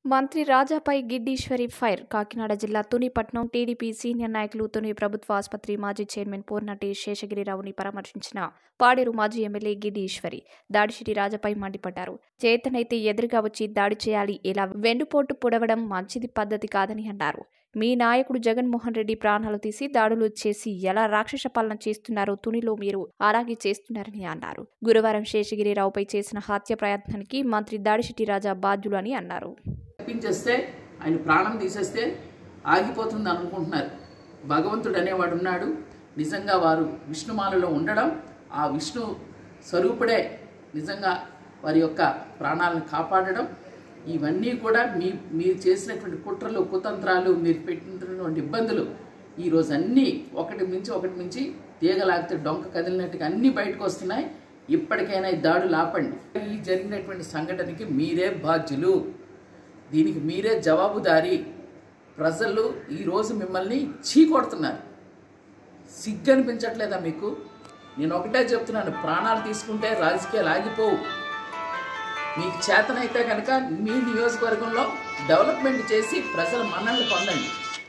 మంత్రి రాజాపై గిడ్డీశ్వరి ఫైర్ కాకినాడ జిల్లా తునిపట్నం TDP senior నాయకులు తుని ప్రభుత్వ ఆసుపత్రి మాజీ చైర్మన్ పూర్ణటి శేషగిరిరావుని పరామర్శించిన పాడేరు మాజీ ఎమ్మెల్యే గిడ్డీశ్వరి దాడిశెట్టి రాజాపై మండిపడ్డారు చేతనైతే ఎదురుగా వచ్చి దాడి చేయాలి ఇలా వెన్నుపోటు పొడవడం మంచిది పద్ధతి కాదని అన్నారు మీ నాయకుడు జగన్మోహన్ రెడ్డి ప్రాణాలు తీసి దాడులు చేసి ఎలా రాక్షస పాలన చేస్తున్నారో తునిలో మీరు అలాగే చేస్తున్నారని అన్నారు గురువారం శేషగిరిరావుపై చేసిన హత్య ప్రయత్నానికి మంత్రి దాడిశెట్టి రాజా బాధ్యులు అని అన్నారు తప్పించేస్తే ఆయన ప్రాణం తీసేస్తే ఆగిపోతుంది అనుకుంటున్నారు భగవంతుడు అనేవాడు ఉన్నాడు నిజంగా వారు విష్ణుమాలలో ఉండడం ఆ విష్ణు స్వరూపుడే నిజంగా వారి యొక్క ప్రాణాలను కాపాడడం ఇవన్నీ కూడా మీ మీరు చేసినటువంటి కుట్రలు కుతంత్రాలు మీరు పెట్టినటువంటి ఇబ్బందులు ఈరోజు అన్నీ ఒకటి మించి ఒకటి మించి తీగలాగితే డొంక కదిలినట్టుగా అన్నీ బయటకు వస్తున్నాయి ఇప్పటికైనా ఈ దాడులు ఆపండి ఈ జరిగినటువంటి సంఘటనకి మీరే బాధ్యులు దీనికి మీరే జవాబుదారీ ప్రజలు ఈరోజు మిమ్మల్ని చీకొడుతున్నారు సిగ్గు అనిపించట్లేదా మీకు నేను ఒకటే చెప్తున్నాను ప్రాణాలు తీసుకుంటే రాజకీయాలు ఆగిపోవు మీకు చేతనైతే కనుక మీ నియోజకవర్గంలో డెవలప్మెంట్ చేసి ప్రజల మన్నలు పొందండి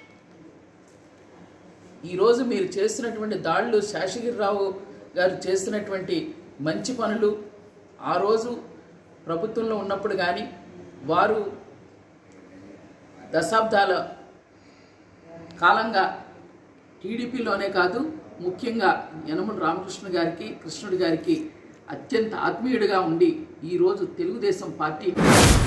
ఈరోజు మీరు చేస్తున్నటువంటి దాడులు శేషగిరిరావు గారు చేస్తున్నటువంటి మంచి పనులు ఆ రోజు ప్రభుత్వంలో ఉన్నప్పుడు కానీ వారు దశాబ్దాల కాలంగా టీడీపీలోనే కాదు ముఖ్యంగా యనమల రామకృష్ణ గారికి కృష్ణుడి గారికి అత్యంత ఆత్మీయుడిగా ఉండి ఈరోజు తెలుగుదేశం పార్టీ